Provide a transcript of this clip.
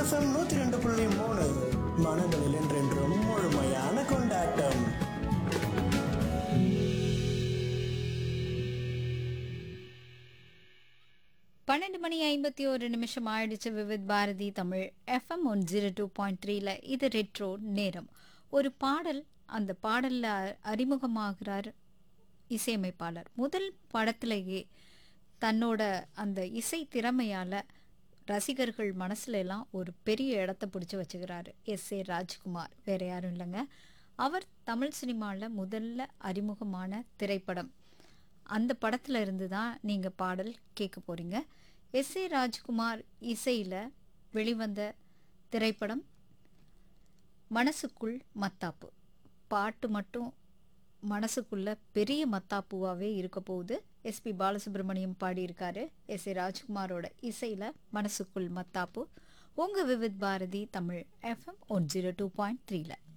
FM நூத்தி ரெண்டு புள்ளி மூணு மனங்களில் என்றென்றும் முழுமையான கொண்டாட்டம் பன்னெண்டு மணி ஐம்பத்தி ஒரு நிமிஷம் ஆயிடுச்சு Vividh Bharati Tamil FM one zero two point த்ரீல இது ரெட்ரோ நேரம் ஒரு பாடல் அந்த பாடல்ல அ- அறிமுகமாகிறார் இசையமைப்பாளர் முதல் படத்திலேயே தன்னோட அந்த இசை திறமையால ரசிகர்கள் மனசுல எல்லாம் ஒரு பெரிய இடத்த பிடிச்சி வச்சுக்கிறாரு எஸ் ஏ ராஜ்குமார் வேற யாரும் இல்லைங்க அவர் தமிழ் சினிமாவில் முதல்ல அறிமுகமான திரைப்படம் அந்த படத்துல இருந்து தான் நீங்கள் பாடல் கேட்க போறீங்க எஸ் ஏ ராஜ்குமார் இசையில் வெளிவந்த திரைப்படம் மனசுக்குள் மத்தாப்பு பாட்டு மட்டும் மனசுக்குள்ள பெரிய மத்தாப்புவாகவே இருக்க போகுது எஸ்பி பாலசுப்ரமணியம் பாடியிருக்காரு எஸ் ஏ ராஜ்குமாரோட இசையில் மனசுக்குள் மத்தாப்பு உங்கள் Vividh Bharati Tamil FM one zero two point த்ரீல